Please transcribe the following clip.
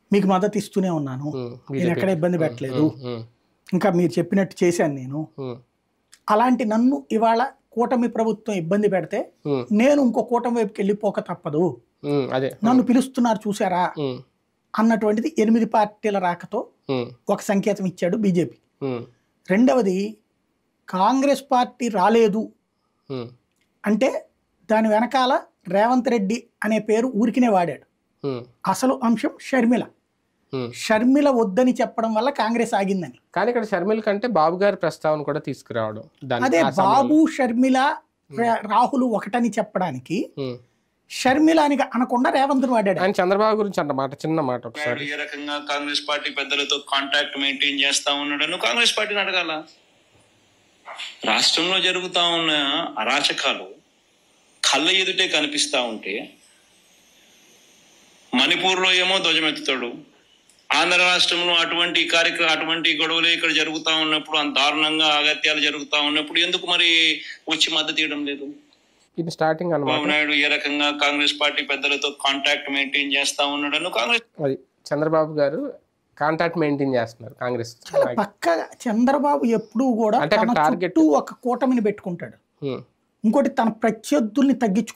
మీకు మద్దతు ఇస్తూనే ఉన్నాను ఉమ్, నేను BJP. ఎక్కడ ఇబ్బంది పెట్టలేదు ఉమ్, ఇంకా మీరు చెప్పినట్టు చేశాను నేను ఉమ్, అలాంటి నన్ను ఇవాళ కూటమి ప్రభుత్వం ఇబ్బంది పెడితే ఉమ్, నేను ఇంకో కూటమి వైపుకి వెళ్ళిపోక తప్పదు ఉమ్, అదే నన్ను పిలుస్తున్నారు చూసారా ఉమ్, అన్నటువంటిది ఎనిమిది పార్టీల రాకతో ఉమ్, ఒక సంకేతం ఇచ్చాడు బీజేపీ ఉమ్, రెండవది కాంగ్రెస్ పార్టీ రాలేదు ఉమ్, అంటే దాని వెనకాల రేవంత్ రెడ్డి అనే పేరు ఊరికినే వాడాడు ఉమ్, అసలు అంశం షర్మిల ఉమ్. షర్మిల వద్దని చెప్పడం వల్ల కాంగ్రెస్ ఆగిందని కానీ ఇక్కడ షర్మిల కంటే బాబు గారి ప్రస్తావన కూడా తీసుకురావడం దాని అదే ఆ సమయంలో. బాబు షర్మిల రా- రాహుల్ ఒకటని చెప్పడానికి ఉమ్. షర్మిల అని అనకుండా రేవంత్ వాడాడు ఆయన చంద్రబాబు గురించి అన్నమాట చిన్న మాట ఒకసారి ఏ రకంగా కాంగ్రెస్ పార్టీ పెద్దలతో కాంటాక్ట్ మెయింటైన్ చేస్తా ఉన్నాడు నువ్వు కాంగ్రెస్ పార్టీని అడగాల రాష్ట్రంలో జరుగుతా ఉన్న అరాచకాలు కళ్ళ ఎదుటే కనిపిస్తా ఉంటే మణిపూర్లో ఏమో ధ్వజమెత్తుతాడు ఆంధ్ర రాష్ట్రంలో అటువంటి కార్యక్రమం అటువంటి గొడవలు ఇక్కడ జరుగుతా ఉన్నప్పుడు అంత దారుణంగా అగత్యాలు జరుగుతా ఉన్నప్పుడు ఎందుకు మరి వచ్చి మద్దతు ఇవ్వడం లేదు ఇది స్టార్టింగ్ బాబు అన్నమాట నాయుడు ఏ రకంగా కాంగ్రెస్ పార్టీ పెద్దలతో కాంటాక్ట్ మెయింటైన్ చేస్తా ఉన్నాడు నువ్వు కాంగ్రెస్ అది చంద్రబాబు గారు కాంటాక్ట్ మెయింటైన్ చేస్తున్నారు కాంగ్రెస్ పక్క చంద్రబాబు ఎప్పుడూ కూడా అంటే అక్కడ తన target- చుట్టూ ఒక కూటమిని పెట్టుకుంటాడు ఉమ్, ఇంకోటి తన ప్రత్యర్థుల్ని తగ్గించుకుంటాడు